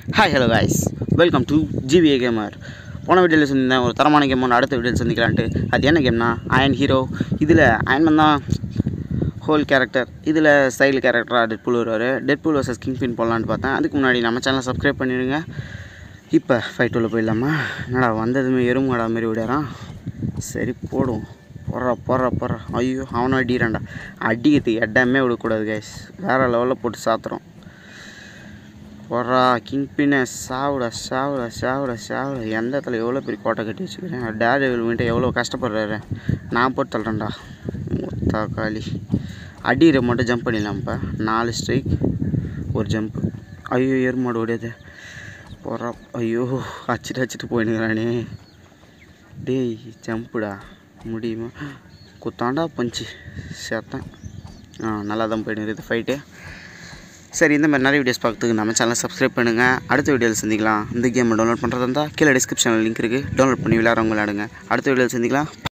hi hello guys welcome to GVA gamer போன வீடியோவில் சொல்லியிருந்தேன் ஒரு தரமான கேம் ஒன்று அடுத்த வீடியோவில் சந்திக்கலான்ட்டு அது என்ன கேம்னா அயன் ஹீரோ இதில் அயன்மன் தான் ஹோல் கேரக்டர் இதில் ஸ்டைல் கேரக்டராக டெட்பூல் வருவார் டெட்பூல் வர்சஸ் கிங் பின் போடலான்னு பார்த்தேன் அதுக்கு முன்னாடி நம்ம சேனலை சப்ஸ்கிரைப் பண்ணிடுங்க இப்போ ஃபைட் உள்ள போயிடலாமா என்னடா வந்ததுமே எறும்புடா மாரி விடாரான் சரி போடுவோம் போடுறா போடுறா போடுறா ஐயோ அவனும் அடிக்கிறான்டா அடிக்கிறதுக்கு இடமே விடக்கூடாது கைஸ் வேறு லெவலில் போட்டு சாத்துறோம் போடுறா கிங் பின்ன சாவுடா சாவுடா சாவுடா சாவுடா எந்த இடத்துல எவ்வளோ பெரிய கோட்டை கட்டி வச்சுக்கிறேன் டேட் விழுந்துட்டு எவ்வளோ கஷ்டப்படுறாரு நான் போட்டு தள்ளுறேன்டா முத்தாக்காளி அடிக்கிற மட்டும் ஜம்ப் பண்ணிடலாம் இப்போ நாலு ஸ்ட்ரைக் ஒரு ஜம்ப் ஐயோ எருமாடு ஓடியது போடுறா ஐயோ அச்சிட்டு அச்சிட்டு போயினுங்கிறானே டேய் ஜம்புடா முடியுமா குத்தாண்டா பஞ்சு சேர்த்தேன் ஆ நல்லா தான் போயிட்டு இருக்குது ஃபைட்டு சரி இந்த மாதிரி நிறைய வீடியோஸ் பார்க்கறதுக்கு நம்ம சேனலை சப்ஸ்கிரைப் பண்ணுங்கள் அடுத்த வீடியோவில் சந்திக்கலாம் இந்த கேமை டவுன்லோட் பண்ணுறதா இருந்தால் கீழே டிஸ்கிரிப்ஷனில் லிங்க் இருக்குது டவுன்லோட் பண்ணி விளையாடுறவங்க விளையாடுங்க அடுத்த வீடியோவில் சந்திக்கலாம்